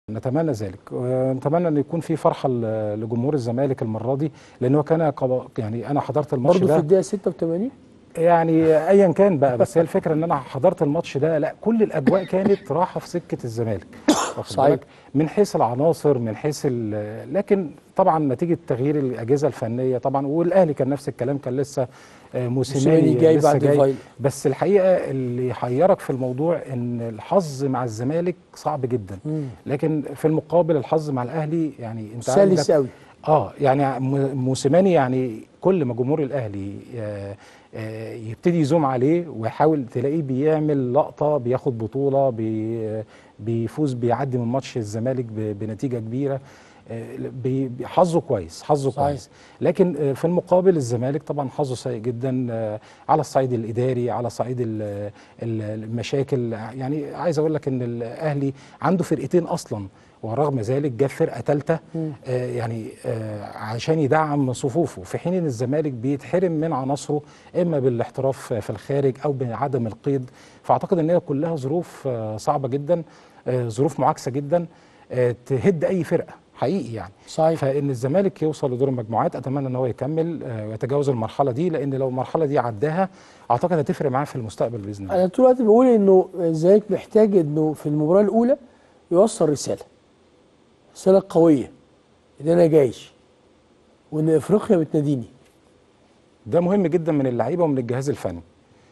نتمنى ذلك ونتمنى ان يكون في فرحه ل- لجمهور الزمالك المره دي لان هو كان قب- يعني انا حضرت الماتش برضه في ده الدقيقه 86 يعني ايا كان بقى بس هي الفكره ان انا حضرت الماتش ده لا كل الاجواء كانت رايحه في سكه الزمالك واخد صحيح. بالك؟ من حيث العناصر من حيث ال- لكن طبعا نتيجه تغيير الاجهزه الفنيه طبعا والاهلي كان نفس الكلام كان لسه آه، موسيماني موسيماني جاي لسه بعد الفاينل. بس الحقيقه اللي يحيرك في الموضوع ان الحظ مع الزمالك صعب جدا لكن في المقابل الحظ مع الاهلي يعني انت سلس عندك- قوي اه يعني م- موسيماني يعني كل ما جمهور الاهلي آه، آه، يبتدي يزوم عليه ويحاول تلاقيه بيعمل لقطه بياخد بطوله بي بيفوز بيعدي من ماتش الزمالك ب- بنتيجه كبيره آه، بي- بي- حظه كويس حظه صحيح. كويس لكن آه، في المقابل الزمالك طبعا حظه سيء جدا آه، على الصعيد الاداري على صعيد ال- ال- المشاكل يعني عايز اقول لك ان الاهلي عنده فرقتين اصلا ورغم ذلك جاب فرقه ثالثه آه يعني آه عشان يدعم صفوفه في حين ان الزمالك بيتحرم من عناصره اما بالاحتراف في الخارج او بعدم القيد فاعتقد ان هي كلها ظروف آه صعبه جدا آه ظروف معاكسه جدا آه تهد اي فرقه حقيقي يعني صحيح فان الزمالك يوصل لدور المجموعات اتمنى ان هو يكمل آه، ويتجاوز المرحله دي لان لو المرحله دي عداها اعتقد هتفرق معاه في المستقبل باذن الله انا طول الوقت بقول انه الزمالك محتاج انه في المباراه الاولى يوصل رساله رساله قويه ان انا جايش وان افريقيا بتناديني ده مهم جدا من اللعيبه ومن الجهاز الفني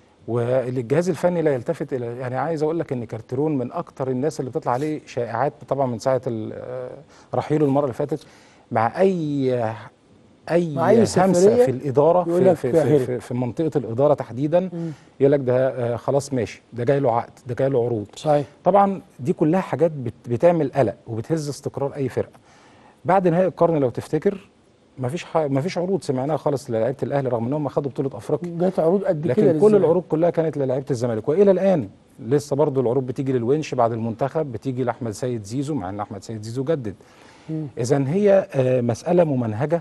والجهاز الفني لا يلتفت الى يعني عايز اقول لك ان كارتيرون من اكتر الناس اللي بتطلع عليه شائعات طبعا من ساعه ال- آه، رحيله المره اللي فاتت مع اي اي, مع أي همسه سفرية في الاداره يقول في, لك في, في, هرب. في, في منطقه الاداره تحديدا يقول لك ده آه، خلاص ماشي ده جاي له عقد ده جاي له عروض صحيح طبعا دي كلها حاجات بت بتعمل قلق وبتهز استقرار اي فرقه بعد نهائي القرن لو تفتكر مفيش ح... مفيش عروض سمعناها خالص للاعيبه الاهلي رغم انهم خدوا بطوله افريقيا جت عروض قد كده لكن كل للزمالك. العروض كلها كانت للاعيبه الزمالك والى الان لسه برضو العروض بتيجي للونش بعد المنتخب بتيجي لاحمد سيد زيزو مع ان احمد سيد زيزو جدد اذا هي آه، مساله ممنهجه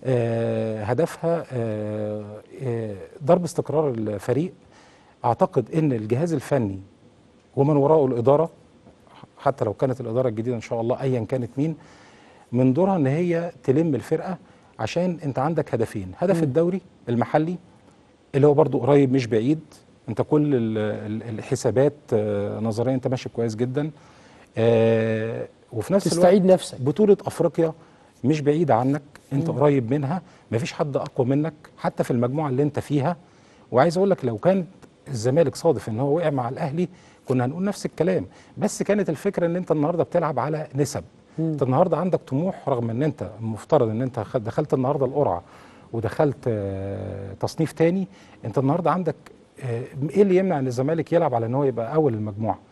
آه، هدفها آه، آه، ضرب استقرار الفريق اعتقد ان الجهاز الفني ومن وراءه الاداره حتى لو كانت الاداره الجديده ان شاء الله ايا كانت مين من دورها ان هي تلم الفرقه عشان انت عندك هدفين هدف الدوري المحلي اللي هو برضو قريب مش بعيد انت كل ال- ال- الحسابات آه، نظريا انت ماشي كويس جدا آه، وفي نفس الوقت تستعيد نفسك بطولة أفريقيا مش بعيدة عنك أنت قريب منها مفيش حد أقوى منك حتى في المجموعة اللي أنت فيها وعايز أقول لك لو كان الزمالك صادف إن هو وقع مع الأهلي كنا هنقول نفس الكلام بس كانت الفكرة إن أنت النهاردة بتلعب على نسب أنت النهاردة عندك طموح رغم إن أنت المفترض إن أنت خد- دخلت النهاردة القرعة ودخلت آه، تصنيف تاني أنت النهاردة عندك آه، إيه اللي يمنع إن الزمالك يلعب على إن هو يبقى أول المجموعة